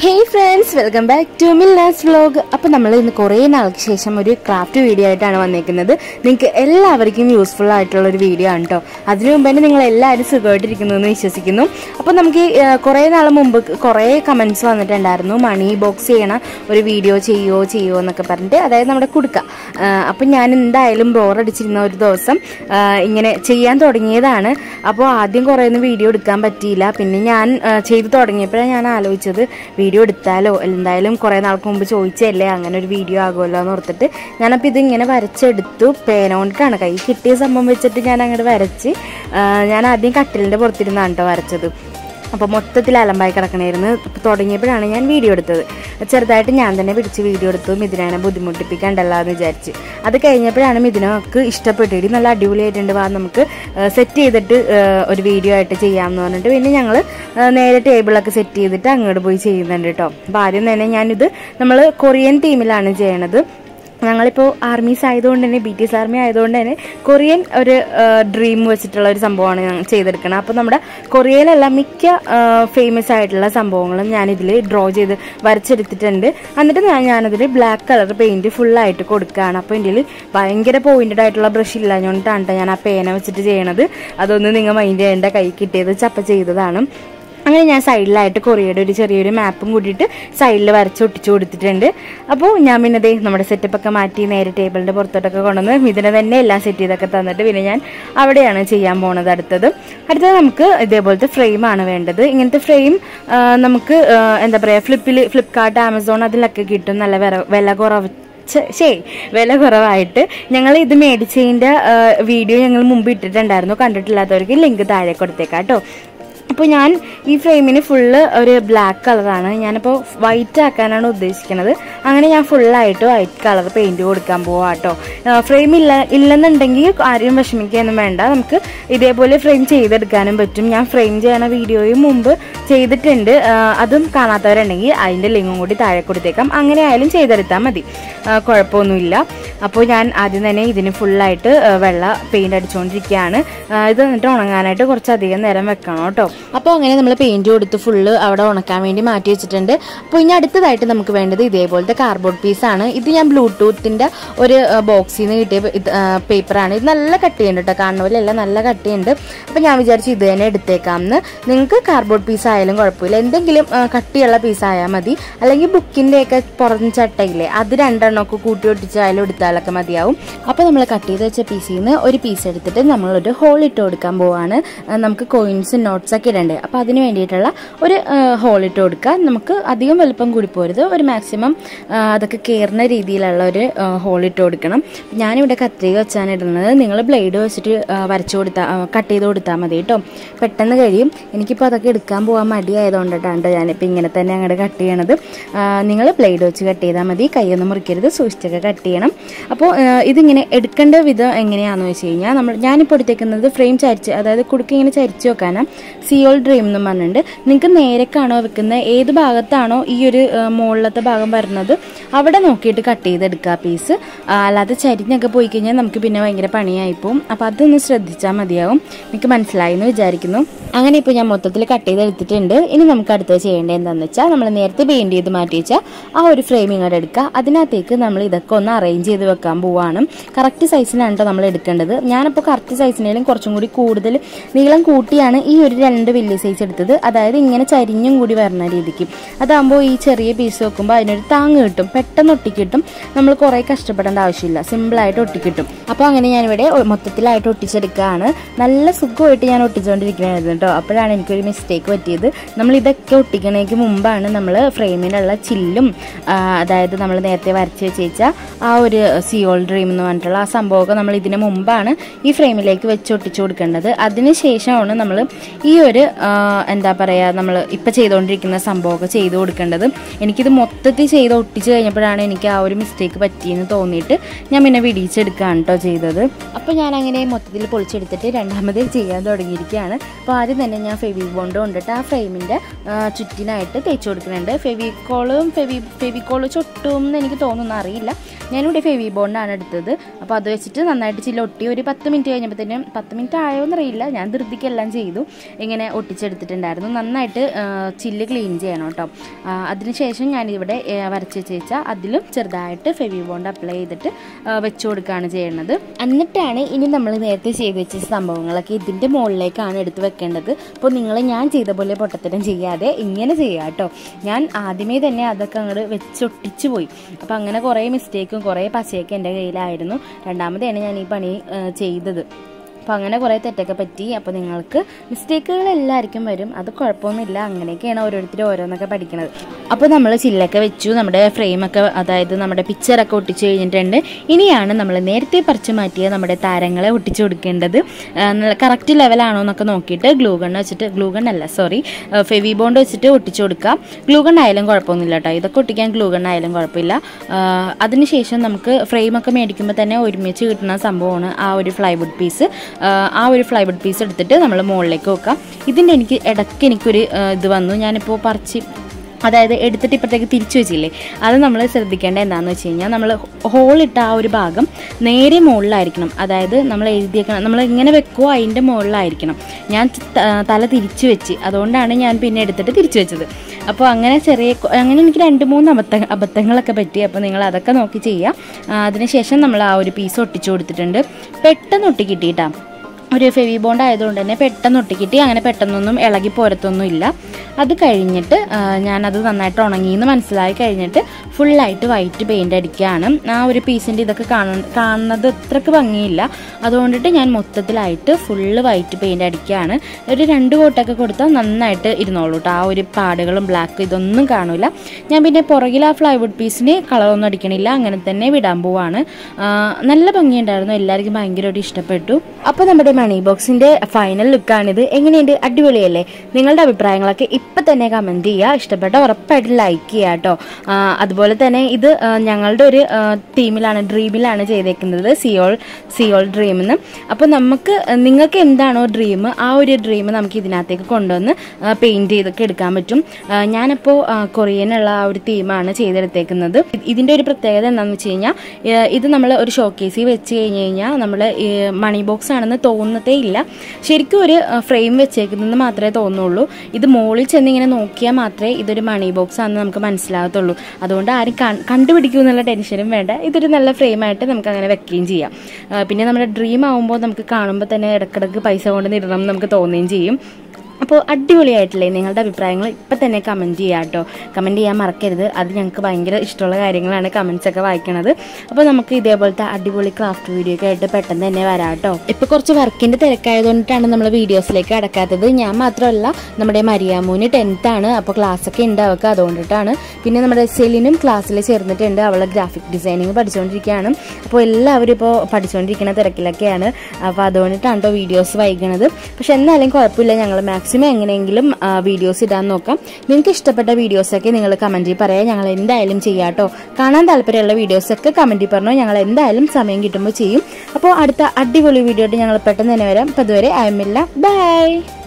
hey friends welcome back to Milna's vlog അപ്പോൾ നമ്മൾ ഇന്ന് കുറേ നാൾക്ക് ശേഷം ഒരു ക്രാഫ്റ്റ് വീഡിയോ ആയിട്ടാണ് വന്നേക്കുന്നത് നിങ്ങൾക്ക് എല്ലാവർക്കും യൂസ്ഫുൾ ആയിട്ടുള്ള ഒരു വീഡിയോ ആണ് കേട്ടോ അതിനു മുമ്പ് തന്നെ നിങ്ങൾ എല്ലാവരും സുഖമായിട്ടിരിക്കുന്നു എന്ന് വിശ്വസിക്കുന്നു അപ്പോൾ നമുക്ക് ഈ, ആ, കുറേ നാൾ മുമ്പ് കുറേ കമൻസ് വന്നിട്ടുണ്ടായിരുന്നു മണി ബോക്സ് ചെയ്യണ ഒരു വീഡിയോ ചെയ്യുമോ ചെയ്യുമോ എന്നൊക്കെ പറഞ്ഞിട്ട് അതായത് നമ്മുടെ കുടുക്ക അപ്പം ഞാൻ എന്തായാലും ബോറടിച്ചിരുന്ന ഒരു ദിവസം ആ, ഇങ്ങനെ ചെയ്യാൻ തുടങ്ങിയതാണ് അപ്പോൾ ആദ്യം കുറേ ഒന്നും വീഡിയോ എടുക്കാൻ പറ്റിയില്ല പിന്നെ ഞാൻ ആ, ചെയ്തു തുടങ്ങിയപ്പോഴാണ് ഞാൻ ആലോചിച്ചത് വീഡിയോ എടുത്താലോ എന്തായാലും കുറേ നാൾക്ക് മുമ്പ് ചോദിച്ചല്ലേ അങ്ങനെ ഒരു വീഡിയോ ആകുമല്ലോ എന്ന് ഓർത്തിട്ട് ഞാനപ്പോൾ ഇത് ഇങ്ങനെ വരച്ചെടുത്തു പേന കൊണ്ടിട്ടാണ് കൈ കിട്ടിയ സംഭവം വെച്ചിട്ട് ഞാൻ അങ്ങോട്ട് വരച്ച് ആ, ഞാൻ ആദ്യം കട്ടിലിൻ്റെ പുറത്തിരുന്നാണ് കേട്ടോ വരച്ചത് അപ്പോൾ മൊത്തത്തിൽ അലമ്പായി കിടക്കണമായിരുന്നു അപ്പോൾ തുടങ്ങിയപ്പോഴാണ് ഞാൻ വീഡിയോ എടുത്തത് ചെറുതായിട്ട് ഞാൻ തന്നെ പിടിച്ച് വീഡിയോ എടുത്തു മിഥുനെ ബുദ്ധിമുട്ടിപ്പിക്കണ്ടല്ലോ എന്ന് വിചാരിച്ച് അത് കഴിഞ്ഞപ്പോഴാണ് മിഥുനക്ക് ഇഷ്ടപ്പെട്ടിട്ട് നല്ല അടിപൊളിയായിട്ടുണ്ട് വാ നമുക്ക് സെറ്റ് ചെയ്തിട്ട് ആ, ഒരു വീഡിയോ ആയിട്ട് ചെയ്യാമെന്ന് പറഞ്ഞിട്ട് പിന്നെ ഞങ്ങൾ നേരെ ടേബിളൊക്കെ സെറ്റ് ചെയ്തിട്ട് അങ്ങോട്ട് പോയി ചെയ്യുന്നുണ്ട് കേട്ടോ അപ്പോൾ ആദ്യം തന്നെ ഞാനിത് നമ്മൾ കൊറിയൻ തീമിലാണ് ചെയ്യണത് ഞങ്ങളിപ്പോൾ ആർമീസ് ആയതുകൊണ്ട് തന്നെ ബി ടി എസ് ആർമി ആയതുകൊണ്ട് തന്നെ കൊറിയൻ ഒരു ഡ്രീം വെച്ചിട്ടുള്ള ഒരു സംഭവമാണ് ഞാൻ ചെയ്തെടുക്കുന്നത് അപ്പോൾ നമ്മുടെ കൊറിയയിലെല്ലാം മിക്ക ഫേമസ് ആയിട്ടുള്ള സംഭവങ്ങളും ഞാനിതിൽ ഡ്രോ ചെയ്ത് വരച്ചെടുത്തിട്ടുണ്ട് എന്നിട്ട് ഞാൻ ഞാനതിൽ ബ്ലാക്ക് കളർ പെയിൻറ്റ് ഫുള്ളായിട്ട് കൊടുക്കുകയാണ് അപ്പോൾ എൻ്റെ ഭയങ്കര പോയിൻറ്റഡ് ആയിട്ടുള്ള ബ്രഷ് ഇല്ലാഞ്ഞുകൊണ്ടാണ് ട്ടോ ഞാൻ ആ പേന വെച്ചിട്ട് ചെയ്യണത് അതൊന്നും നിങ്ങൾ മൈൻഡ് ചെയ്യേണ്ട കൈ കിട്ടിയത് ചപ്പ ചെയ്തതാണ് അങ്ങനെ ഞാൻ സൈഡിലായിട്ട് കൊറിയയുടെ ഒരു ചെറിയൊരു മാപ്പും കൂട്ടിയിട്ട് സൈഡിൽ വരച്ച് ഒട്ടിച്ചു കൊടുത്തിട്ടുണ്ട് അപ്പോൾ ഞാൻ പിന്നെ ദേ നമ്മുടെ സെറ്റപ്പൊക്കെ മാറ്റി നേരെ ടേബിളിൻ്റെ പുറത്തോട്ടൊക്കെ കൊണ്ടുവന്ന് ഇതിനെ തന്നെ എല്ലാം സെറ്റ് ചെയ്തൊക്കെ തന്നിട്ട് പിന്നെ ഞാൻ അവിടെയാണ് ചെയ്യാൻ പോണത് അടുത്തത് അടുത്തത് നമുക്ക് ഇതേപോലത്തെ ഫ്രെയിമാണ് വേണ്ടത് ഇങ്ങനത്തെ ഫ്രെയിം നമുക്ക് ആ, എന്താ പറയുക ഫ്ലിപ്പിൽ ഫ്ലിപ്കാർട്ട് ആമസോൺ അതിലൊക്കെ കിട്ടും നല്ല വില വില കുറവ് ഛെ, ശരി വില കുറവായിട്ട് ഞങ്ങൾ ഇത് മേടിച്ചതിൻ്റെ വീഡിയോ ഞങ്ങൾ മുമ്പ് ഇട്ടിട്ടുണ്ടായിരുന്നു കണ്ടിട്ടില്ലാത്തവർക്ക് ലിങ്ക് താഴെ കൊടുത്തേക്കാം കേട്ടോ അപ്പോൾ ഞാൻ ഈ ഫ്രെയിമിന് ഫുള്ള് ഒരു ബ്ലാക്ക് കളറാണ് ഞാനിപ്പോൾ വൈറ്റ് ആക്കാനാണ് ഉദ്ദേശിക്കുന്നത് അങ്ങനെ ഞാൻ ഫുള്ളായിട്ട് വൈറ്റ് കളർ പെയിൻറ് കൊടുക്കാൻ പോവാം കേട്ടോ ഫ്രെയിം ഇല്ല ഇല്ലെന്നുണ്ടെങ്കിൽ ആരും വിഷമിക്കുകയൊന്നും വേണ്ട നമുക്ക് ഇതേപോലെ ഫ്രെയിം ചെയ്തെടുക്കാനും പറ്റും ഞാൻ ഫ്രെയിം ചെയ്യണ വീഡിയോയും മുമ്പ് ചെയ്തിട്ടുണ്ട് ആ, അതും കാണാത്തവരുണ്ടെങ്കിൽ അതിൻ്റെ ലിങ്കും കൂടി താഴെ കൊടുത്തേക്കാം അങ്ങനെ ആയാലും ചെയ്തെടുത്താൽ മതി ആ, കുഴപ്പമൊന്നുമില്ല അപ്പോൾ ഞാൻ ആദ്യം തന്നെ ഇതിന് ഫുള്ളായിട്ട് വെള്ള പെയിൻറ് അടിച്ചുകൊണ്ടിരിക്കുകയാണ് ആ, ഇത് എന്നിട്ട് ഉണങ്ങാനായിട്ട് കുറച്ചധികം നേരം വെക്കണം കേട്ടോ അപ്പോൾ അങ്ങനെ നമ്മൾ പെയിൻറ് കൊടുത്ത് ഫുള്ള് അവിടെ ഉണക്കാൻ വേണ്ടി മാറ്റി വെച്ചിട്ടുണ്ട് അപ്പോൾ ഇനി അടുത്തതായിട്ട് നമുക്ക് വേണ്ടത് ഇതേപോലത്തെ കാർഡ്ബോർഡ് പീസാണ് ഇത് ഞാൻ ബ്ലൂടൂത്തിൻ്റെ ഒരു ബോക്സിൽ നിന്ന് കിട്ടിയ ഇത്, ആ, പേപ്പറാണ് ഇത് നല്ല കട്ടിയുണ്ട് കേട്ടോ കാണുന്ന പോലെ എല്ലാം നല്ല കട്ടിയുണ്ട് അപ്പോൾ ഞാൻ വിചാരിച്ചു ഇത് തന്നെ എടുത്തേക്കാമെന്ന് നിങ്ങൾക്ക് കാർഡ്ബോർഡ് പീസ് ആയാലും കുഴപ്പമില്ല എന്തെങ്കിലും ആ, കട്ടിയുള്ള പീസ് ആയാൽ മതി അല്ലെങ്കിൽ ബുക്കിൻ്റെയൊക്കെ പുറം ചട്ടയില്ലേ അത് രണ്ടെണ്ണമൊക്കെ കൂട്ടി ഒട്ടിച്ചായാലും എടുത്താലൊക്കെ മതിയാവും അപ്പോൾ നമ്മൾ കട്ട് ചെയ്ത് വെച്ച പീസിൽ നിന്ന് ഒരു പീസ് എടുത്തിട്ട് നമ്മളൊരു ഹോൾ ഇട്ട് കൊടുക്കാൻ പോവാണ് ആ, നമുക്ക് കോയിൻസും നോട്ട്സ് ഒക്കെ ഇടണ്ടേ അപ്പോൾ അതിന് വേണ്ടിയിട്ടുള്ള ഒരു ഹോൾ ഇട്ട് കൊടുക്കുക നമുക്ക് അധികം വലുപ്പം കൂടി പോരുത് ഒരു മാക്സിമം അതൊക്കെ കയറുന്ന രീതിയിലുള്ള ഒരു ഹോൾ ഇട്ട് കൊടുക്കണം ഞാനിവിടെ കത്രിക വെച്ചാണ് ഇടുന്നത് നിങ്ങൾ ബ്ലേഡ് വെച്ചിട്ട് ആ, വരച്ചു കൊടുത്താൽ കട്ട് ചെയ്ത് കൊടുത്താൽ മതി കേട്ടോ പെട്ടെന്ന് കഴിയും എനിക്കിപ്പോൾ അതൊക്കെ എടുക്കാൻ പോകാൻ മടിയായതുകൊണ്ടിട്ടാണ് ഞാനിപ്പോൾ ഇങ്ങനെ തന്നെ അങ്ങോട്ട് കട്ട് ചെയ്യണത് നിങ്ങൾ ബ്ലേഡ് വെച്ച് കട്ട് ചെയ്താൽ മതി കൈയൊന്നും മുറിക്കരുത് സൂക്ഷിച്ചൊക്കെ കട്ട് ചെയ്യണം അപ്പോൾ ആ, ഇതിങ്ങനെ എടുക്കേണ്ട വിധം എങ്ങനെയാണെന്ന് വെച്ച് കഴിഞ്ഞാൽ നമ്മൾ ഞാനിപ്പോൾ എടുത്തേക്കുന്നത് ഫ്രെയിം ചരിച്ച് അതായത് കുടുക്ക് ഇങ്ങനെ ചരിച്ച് വെക്കാനാണ് സിയോൾ ഡ്രീം എന്ന് പറഞ്ഞിട്ടുണ്ട് നിങ്ങൾക്ക് നേരക്കാണോ വെക്കുന്നത് ഏത് ഭാഗത്താണോ ഈ ഒരു ആ, മുകളിലത്തെ ഭാഗം വരുന്നത് അവിടെ നോക്കിയിട്ട് കട്ട് ചെയ്തെടുക്കുക പീസ് അല്ലാതെ ചരിഞ്ഞൊക്കെ പോയി കഴിഞ്ഞാൽ നമുക്ക് പിന്നെ ഭയങ്കര പണിയായി പോകും അപ്പോൾ അതൊന്ന് ശ്രദ്ധിച്ചാൽ മതിയാവും എനിക്ക് മനസ്സിലായി എന്ന് വിചാരിക്കുന്നു അങ്ങനെ ഇപ്പോൾ ഞാൻ മൊത്തത്തിൽ കട്ട് ചെയ്തെടുത്തിട്ടുണ്ട് ഇനി നമുക്ക് അടുത്തത് ചെയ്യേണ്ടത് എന്താണെന്ന് വെച്ചാൽ നമ്മൾ നേരത്തെ പെയിൻറ് ചെയ്ത് മാറ്റി വെച്ചാൽ ആ ഒരു ഫ്രെയിം ഇങ്ങോട്ട് എടുക്കുക അതിനകത്തേക്ക് നമ്മൾ ഇതൊക്കെ ഒന്ന് അറേഞ്ച് ചെയ്ത് വെക്കാൻ പോവാണ് കറക്റ്റ് സൈസിനാണ് കേട്ടോ നമ്മൾ എടുക്കേണ്ടത് ഞാനിപ്പോൾ കറക്റ്റ് സൈസിനേലും കുറച്ചും കൂടി കൂടുതൽ നീളം കൂട്ടിയാണ് ഈ ഒരു രണ്ട് വലിയ സൈസ് എടുത്തത് അതായത് ഇങ്ങനെ ചരിഞ്ഞും കൂടി വരുന്ന രീതിക്ക് അതാകുമ്പോൾ ഈ ചെറിയ പീസ് വെക്കുമ്പോൾ അതിനൊരു താങ്ങ് കിട്ടും പെട്ടെന്ന് ഒട്ടിക്കിട്ടും നമ്മൾ കുറേ കഷ്ടപ്പെടേണ്ട ആവശ്യമില്ല സിമ്പിളായിട്ട് ഒട്ടിക്കിട്ടും അപ്പോൾ അങ്ങനെ ഞാനിവിടെ ഒ- മൊത്തത്തിലായിട്ട് ഒട്ടിച്ചെടുക്കുകയാണ് നല്ല സുഖമായിട്ട് ഞാൻ ഒട്ടിച്ചുകൊണ്ടിരിക്കുകയായിരുന്നു കേട്ടോ അപ്പോഴാണ് എനിക്കൊരു മിസ്റ്റേക്ക് പറ്റിയത് നമ്മൾ ഇതൊക്കെ ഒട്ടിക്കണേക്ക് മുമ്പാണ് നമ്മൾ ഫ്രെയിമിലുള്ള ചില്ലും ആ, അതായത് നമ്മൾ നേരത്തെ വരച്ച് വെച്ചേച്ച ആ ഒരു സിയോൾ ഡ്രീം എന്ന് പറഞ്ഞിട്ടുള്ള ആ സംഭവമൊക്കെ നമ്മൾ ഇതിന് മുമ്പാണ് ഈ ഫ്രെയിമിലേക്ക് വെച്ച് ഒട്ടിച്ചു കൊടുക്കേണ്ടത് അതിന് ശേഷമാണ് നമ്മൾ ഈ ഒരു ആ, എന്താ പറയുക നമ്മൾ ഇപ്പം ചെയ്തുകൊണ്ടിരിക്കുന്ന സംഭവമൊക്കെ ചെയ്ത് കൊടുക്കേണ്ടത് എനിക്കിത് മൊത്തത്തിൽ ചെയ്ത് ഒട്ടിച്ച് കഴിഞ്ഞപ്പോഴാണ് എനിക്ക് ആ ഒരു മിസ്റ്റേക്ക് പറ്റിയെന്ന് തോന്നിയിട്ട് ഞാൻ പിന്നെ വിടിയിച്ചെടുക്കുകയാണ് കേട്ടോ ചെയ്തത് അപ്പോൾ ഞാൻ അങ്ങനെ മൊത്തത്തിൽ പൊളിച്ചെടുത്തിട്ട് രണ്ടാമത് ചെയ്യാൻ തുടങ്ങിയിരിക്കുകയാണ് അപ്പോൾ ആദ്യം തന്നെ ഞാൻ ഫെവി ബോണ്ട് കൊണ്ടിട്ട് ആ ഫ്രെയിമിൻ്റെ ചുറ്റിനായിട്ട് തേച്ച് കൊടുക്കുന്നുണ്ട് ഫെവിക്കോളും ഫെവി ഫെവിക്കോള് ചൊട്ടും എന്ന് എനിക്ക് തോന്നുന്നു അറിയില്ല ഞാനിവിടെ ഫെവി ഫെവി ബോണ്ടാണ് എടുത്തത് അപ്പോൾ അത് വെച്ചിട്ട് നന്നായിട്ട് ചില്ല ഒട്ടി ഒരു പത്ത് മിനിറ്റ് കഴിഞ്ഞപ്പോഴത്തേനും പത്ത് മിനിറ്റ് ആയോ എന്നറിയില്ല ഞാൻ ധൃതിക്കെല്ലാം ചെയ്തു ഇങ്ങനെ ഒട്ടിച്ചെടുത്തിട്ടുണ്ടായിരുന്നു നന്നായിട്ട് ആ, ചില്ല് ക്ലീൻ ചെയ്യണം കേട്ടോ ആ, അതിനുശേഷം ഞാനിവിടെ ആ, വരച്ച് വെച്ചാൽ അതിലും ചെറുതായിട്ട് ഫെവി ബോണ്ട് അപ്ലൈ ചെയ്തിട്ട് ആ, വെച്ച് കൊടുക്കുകയാണ് ചെയ്യുന്നത് എന്നിട്ടാണ് ഇനി നമ്മൾ നേരത്തെ ചെയ്ത് വെച്ച സംഭവങ്ങളൊക്കെ ഇതിൻ്റെ മുകളിലേക്കാണ് എടുത്ത് വെക്കേണ്ടത് അപ്പോൾ നിങ്ങൾ ഞാൻ ചെയ്ത പോലെ പൊട്ടത്തരം ചെയ്യാതെ ഇങ്ങനെ ചെയ്യുക കേട്ടോ ഞാൻ ആദ്യമേ തന്നെ അതൊക്കെ അങ്ങോട്ട് വെച്ചൊട്ടിച്ചു പോയി അപ്പോൾ അങ്ങനെ കുറേ മിസ്റ്റേക്കും കുറേ പശയൊക്കെ എൻ്റെ കയ്യിലായിരുന്നു രണ്ടാമതെയാണ് ഞാൻ ഈ പണി ആ, ചെയ്തത് അപ്പോൾ അങ്ങനെ കുറേ തെറ്റൊക്കെ പറ്റി അപ്പോൾ നിങ്ങൾക്ക് മിസ്റ്റേക്കുകൾ എല്ലാവർക്കും വരും അത് കുഴപ്പമൊന്നുമില്ല അങ്ങനെയൊക്കെയാണ് ഓരോരുത്തർ ഓരോന്നൊക്കെ പഠിക്കുന്നത് അപ്പോൾ നമ്മൾ ചില്ലൊക്കെ വെച്ചു നമ്മുടെ ഫ്രെയിമൊക്കെ അതായത് നമ്മുടെ പിക്ചറൊക്കെ ഒട്ടിച്ച് കഴിഞ്ഞിട്ടുണ്ട് ഇനിയാണ് നമ്മൾ നേരത്തെ പറിച്ചു മാറ്റിയ നമ്മുടെ താരങ്ങളെ ഒട്ടിച്ചു കൊടുക്കേണ്ടത് കറക്റ്റ് ലെവലാണോ എന്നൊക്കെ നോക്കിയിട്ട് ഗ്ലൂ ഗൺ വെച്ചിട്ട് ഗ്ലൂ ഗൺ അല്ല സോറി ഫെവി ബോണ്ട് വെച്ചിട്ട് ഒട്ടിച്ചു കൊടുക്കുക ഗ്ലൂ ഗൺ ആയാലും കുഴപ്പമൊന്നുമില്ല കേട്ടോ ഇതൊക്കെ ഒട്ടിക്കാൻ ഗ്ലൂ ഗൺ ആയാലും കുഴപ്പമില്ല ആ, അതിനുശേഷം നമുക്ക് ഫ്രെയിമൊക്കെ മേടിക്കുമ്പോൾ തന്നെ ഒരുമിച്ച് കിട്ടുന്ന സംഭവമാണ് ആ ഒരു ഫ്ലൈവുഡ് പീസ് ആ ഒരു ഫ്ലൈവുഡ് പീസ് എടുത്തിട്ട് നമ്മൾ മുകളിലേക്ക് വെക്കാം ഇതിൻ്റെ എനിക്ക് ഇടയ്ക്ക് എനിക്കൊരു ആ, ഇത് വന്നു ഞാനിപ്പോൾ പറിച്ച് അതായത് എടുത്തിട്ട് ഇപ്പോഴത്തേക്ക് തിരിച്ചു വെച്ചില്ലേ അത് നമ്മൾ ശ്രദ്ധിക്കേണ്ട എന്താണെന്ന് വെച്ച് കഴിഞ്ഞാൽ നമ്മൾ ഹോളിട്ട ആ ഒരു ഭാഗം നേരെ മുകളിലായിരിക്കണം അതായത് നമ്മൾ എഴുതിയേക്കണം നമ്മൾ ഇങ്ങനെ വെക്കുമോ അതിൻ്റെ മുകളിലായിരിക്കണം ഞാൻ ത- തല തിരിച്ചു വെച്ച് അതുകൊണ്ടാണ് ഞാൻ പിന്നെ എടുത്തിട്ട് തിരിച്ചു വെച്ചത് അപ്പോൾ അങ്ങനെ ചെറിയ കൊ- അങ്ങനെ എനിക്ക് രണ്ട് മൂന്ന് അബദ്ധ അബദ്ധങ്ങളൊക്കെ പറ്റി അപ്പോൾ നിങ്ങൾ അതൊക്കെ നോക്കി ചെയ്യുക ആ, അതിനുശേഷം നമ്മൾ ആ ഒരു പീസ് ഒട്ടിച്ചു കൊടുത്തിട്ടുണ്ട് പെട്ടെന്ന് ഒട്ടിക്കിട്ടിട്ടാ ഒരു ഫെവി ബോണ്ട് ആയതുകൊണ്ട് തന്നെ പെട്ടെന്ന് ഒട്ടിക്കിട്ടി അങ്ങനെ പെട്ടെന്നൊന്നും ഇളകി പോരത്തൊന്നും ഇല്ല അത് കഴിഞ്ഞിട്ട് ആ, ഞാനത് നന്നായിട്ട് ഉണങ്ങിയെന്ന് മനസ്സിലായി കഴിഞ്ഞിട്ട് ഫുള്ളായിട്ട് വൈറ്റ് പെയിൻ്റ് അടിക്കുകയാണ് ആ ഒരു പീസിൻ്റെ ഇതൊക്കെ കാണ കാണുന്നത് അത്രക്ക് ഭംഗിയില്ല അതുകൊണ്ടിട്ട് ഞാൻ മൊത്തത്തിലായിട്ട് ഫുള്ള് വൈറ്റ് പെയിൻ്റ് അടിക്കുകയാണ് ഒരു രണ്ട് കോട്ടൊക്കെ കൊടുത്താൽ നന്നായിട്ട് ഇരുന്നോളൂ കേട്ടോ ആ ഒരു പാടുകളും ബ്ലാക്ക് ഇതൊന്നും കാണില്ല ഞാൻ പിന്നെ പുറകിൽ ആ ഫ്ലൈവുഡ് പീസിന് കളറൊന്നും അടിക്കണില്ല അങ്ങനെ തന്നെ വിടാൻ പോവാണ് ആ, നല്ല ഭംഗിയുണ്ടായിരുന്നു എല്ലാവർക്കും ഭയങ്കരമായിട്ട് ഇഷ്ടപ്പെട്ടു അപ്പോൾ നമ്മുടെ മണി ബോക്സിന്റെ ഫൈനൽ ലുക്കാണിത് എങ്ങനെയുണ്ട് അടിപൊളിയല്ലേ നിങ്ങളുടെ അഭിപ്രായങ്ങളൊക്കെ ഇപ്പം തന്നെ കമൻറ്റ് ചെയ്യുക ഇഷ്ടപ്പെട്ട ഉറപ്പായിട്ട് ലൈക്ക് ചെയ്യുക കേട്ടോ അതുപോലെ തന്നെ ഇത് ആ, ഞങ്ങളുടെ ഒരു ആ, ടീമിലാണ് ഡ്രീമിലാണ് ചെയ്തേക്കുന്നത് സിയോൾ സിയോൾ ഡ്രീം എന്ന് അപ്പോൾ നമുക്ക് നിങ്ങൾക്ക് എന്താണോ ഡ്രീം ആ ഒരു ഡ്രീം നമുക്ക് ഇതിനകത്തേക്ക് കൊണ്ടുവന്ന് പെയിൻറ് ചെയ്തൊക്കെ എടുക്കാൻ പറ്റും ആ, ഞാനിപ്പോൾ ആ, കൊറിയനുള്ള ആ ഒരു തീമാണ് ചെയ്തെടുത്തേക്കുന്നത് ഇതിൻ്റെ ഒരു പ്രത്യേകത എന്താണെന്ന് വെച്ച് കഴിഞ്ഞാൽ ഏഹ് ഇത് നമ്മൾ ഒരു ഷോക്കേസിൽ വെച്ച് കഴിഞ്ഞ് കഴിഞ്ഞാൽ നമ്മൾ മണി ബോക്സ് ആണെന്ന് തോന്നത്തേ ഇല്ല ശരിക്കും ഒരു ഫ്രെയിം വെച്ചേക്കുന്നത് മാത്രമേ തോന്നുള്ളൂ ഇത് മുകളിൽ ചെന്ന് ഇങ്ങനെ നോക്കിയാൽ മാത്രമേ ഇതൊരു മണി ബോക്സ് ആണെന്ന് നമുക്ക് മനസ്സിലാകത്തുള്ളൂ അതുകൊണ്ട് ആരും കൺ- കണ്ടുപിടിക്കും എന്നുള്ള ടെൻഷനും വേണ്ട ഇതൊരു നല്ല ഫ്രെയിമായിട്ട് നമുക്ക് അങ്ങനെ വെക്കുകയും ചെയ്യാം ആ, പിന്നെ നമ്മുടെ ഡ്രീം ആകുമ്പോൾ നമുക്ക് കാണുമ്പോൾ തന്നെ ഇടക്കിടക്ക് പൈസ കൊണ്ട് നിടണം എന്ന് നമുക്ക് തോന്നുകയും ചെയ്യും അപ്പോൾ അടിപൊളിയായിട്ടില്ലേ നിങ്ങളുടെ അഭിപ്രായങ്ങൾ ഇപ്പം തന്നെ കമൻറ്റ് ചെയ്യാം കേട്ടോ കമൻറ്റ് ചെയ്യാൻ മറക്കരുത് അത് ഞങ്ങൾക്ക് ഭയങ്കര ഇഷ്ടമുള്ള കാര്യങ്ങളാണ് കമൻസ് ഒക്കെ വായിക്കണത് അപ്പോൾ നമുക്ക് ഇതേപോലത്തെ അടിപൊളി ക്രാഫ്റ്റ് വീഡിയോ ഒക്കെ ആയിട്ട് പെട്ടെന്ന് തന്നെ വരാം കേട്ടോ ഇപ്പോൾ കുറച്ച് വർക്കിൻ്റെ തിരക്കായതുകൊണ്ടിട്ടാണ് നമ്മൾ വീഡിയോസിലേക്ക് അടക്കാത്തത് ഞാൻ മാത്രമല്ല നമ്മുടെ മരിയാമൂന് ടെൻത്ത് ആണ് അപ്പോൾ ക്ലാസ് ഒക്കെ ഉണ്ട് അവൾക്ക് അതുകൊണ്ടിട്ടാണ് പിന്നെ നമ്മുടെ സെലിനും ക്ലാസ്സിൽ ചേർന്നിട്ടുണ്ട് അവൾ ഗ്രാഫിക് ഡിസൈനിങ് പഠിച്ചുകൊണ്ടിരിക്കുകയാണ് അപ്പോൾ എല്ലാവരും ഇപ്പോൾ പഠിച്ചുകൊണ്ടിരിക്കുന്ന തിരക്കിലൊക്കെയാണ് അപ്പോൾ അതുകൊണ്ടിട്ടാണ് കേട്ടോ വീഡിയോസ് വൈകണത് പക്ഷെ എന്നാലും കുഴപ്പമില്ല ഞങ്ങൾ മാക്സിമം എങ്ങനെയെങ്കിലും വീഡിയോസ് ഇടാൻ നോക്കാം നിങ്ങൾക്ക് ഇഷ്ടപ്പെട്ട വീഡിയോസൊക്കെ നിങ്ങൾ കമൻറ്റിൽ പറയാം ഞങ്ങൾ എന്തായാലും ചെയ്യാം കേട്ടോ കാണാൻ താല്പര്യമുള്ള വീഡിയോസൊക്കെ കമൻറ്റിൽ പറഞ്ഞോ ഞങ്ങൾ എന്തായാലും സമയം കിട്ടുമ്പോൾ ചെയ്യും അപ്പോൾ അടുത്ത അടിപൊളി വീഡിയോ ആയിട്ട് ഞങ്ങൾ പെട്ടെന്ന് തന്നെ വരാം അപ്പോൾ അതുവരെ അയമില്ല ബൈ